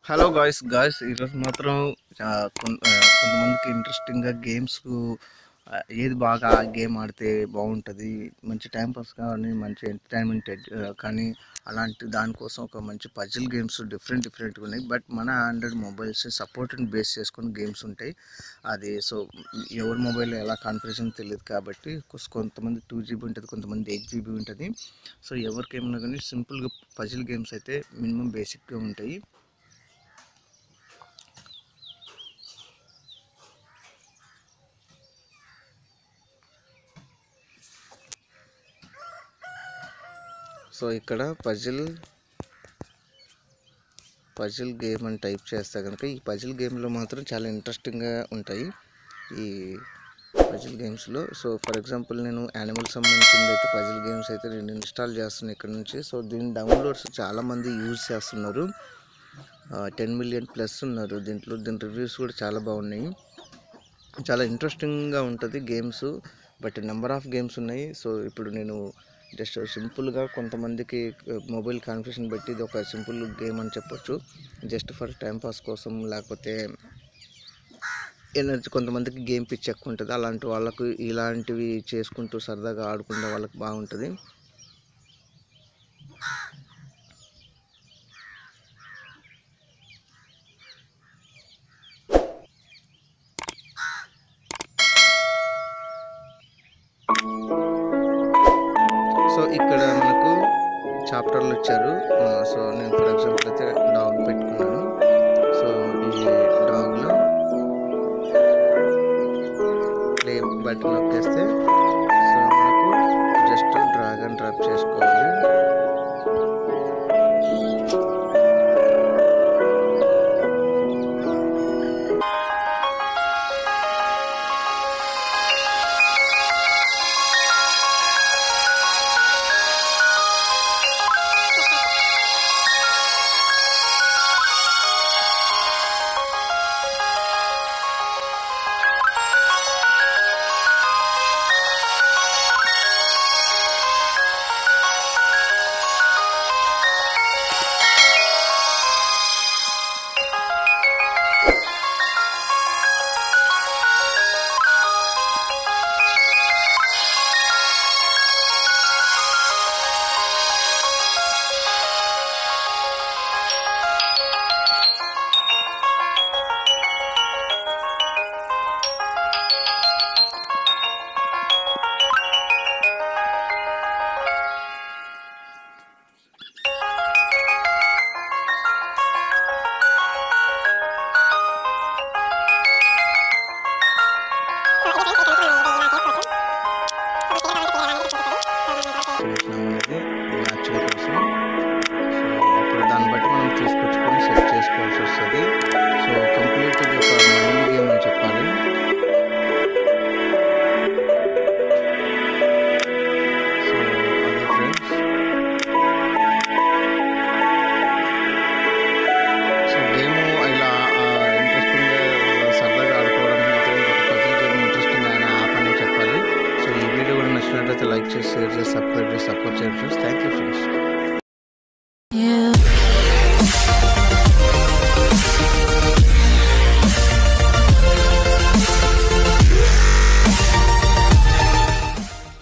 hello guys guys ఈరోజు మాత్రం ఆ, కొన్- ఆ, కొంతమందికి ఇంట్రెస్టింగ్గా గేమ్స్ ఏది బాగా ఆ గేమ్ ఆడితే బాగుంటుంది మంచి టైం పాస్ కానీ మంచి ఎంటర్టైన్మెంట్ కానీ అలాంటి దానికోసం ఒక మంచి పజిల్ గేమ్స్ డిఫరెంట్ డిఫరెంట్గా ఉన్నాయి బట్ మన ఆండ్రాయిడ్ మొబైల్స్ సపోర్ట్ని బేస్ చేసుకొని గేమ్స్ ఉంటాయి అది సో ఎవరి మొబైల్ ఎలా కాన్ఫిగరేషన్ తెలియదు కాబట్టి కొస్- కొంతమంది టూ జీబీ ఉంటుంది కొంతమంది ఎయిట్ జీబీ ఉంటుంది సో ఎవరికి ఏమన్నా కానీ సింపుల్గా పజిల్ గేమ్స్ అయితే మినిమం బేసిక్గా ఉంటాయి సో ఇక్కడ పజిల్ పజిల్ గేమ్ అని టైప్ చేస్తే కనుక ఈ పజిల్ గేమ్లో మాత్రం చాలా ఇంట్రెస్టింగ్గా ఉంటాయి ఈ పజిల్ గేమ్స్లో సో ఫర్ ఎగ్జాంపుల్ నేను యానిమల్ సంబంధించింది అయితే పజిల్ గేమ్స్ అయితే నేను ఇన్స్టాల్ చేస్తున్నాను ఇక్కడ నుంచి సో దీని డౌన్లోడ్స్ చాలామంది యూజ్ చేస్తున్నారు టెన్ మిలియన్ ప్లస్ ఉన్నారు దీంట్లో దీని రివ్యూస్ కూడా చాలా బాగున్నాయి చాలా ఇంట్రెస్టింగ్గా ఉంటుంది games but number of games ఉన్నాయి సో ఇప్పుడు నేను జస్ట్ సింపుల్గా కొంతమందికి మొబైల్ కాన్ఫిగరేషన్ బట్టి ఇది ఒక సింపుల్ గేమ్ అని చెప్పొచ్చు జస్ట్ ఫర్ టైం పాస్ కోసం లేకపోతే ఎనర్జీ కొంతమందికి గేమ్ పిచ్ ఎక్కువ ఉంటుంది అలాంటి వాళ్ళకు ఇలాంటివి చేసుకుంటూ సరదాగా ఆడుకునే వాళ్ళకి బాగుంటుంది సో ఇక్కడ మనకు చాప్టర్లు ఇచ్చారు ఆ, సో నేను ఫర్ ఎగ్జాంపుల్ అయితే డాగ్ పెట్టుకున్నాను సో ఈ డాగ్లో ప్లే బటన్ నొక్కేస్తే సో మనకు జస్ట్ డ్రాగ్ అండ్ డ్రాప్ చేసుకోవాలి చేసినాం అనేది మ్యాచింగ్ కోసం సో అప్పుడు దాన్ని బట్టి మనం తీసుకొచ్చుకొని సెట్ చేసుకోవాల్సి వస్తుంది సో కంప్లీట్ ఇది ఒక మైండ్ గేమ్ అని చెప్పాలి సో అదే ఫ్రెండ్స్ సో గేమ్ ఇలా ఇంట్రెస్టింగ్గా సరదాగా ఆడుకోవడం మాత్రం ఒక పజిల్ గేమ్ ఇంట్రెస్టింగ్ అయిన యాప్ అని చెప్పాలి సో ఈ వీడియో కూడా నచ్చినట్లయితే లైక్ చేసి షేర్ చేసి సబ్స్క్రైబ్ చేసి సపోర్ట్ చేయండి friends thank you friends You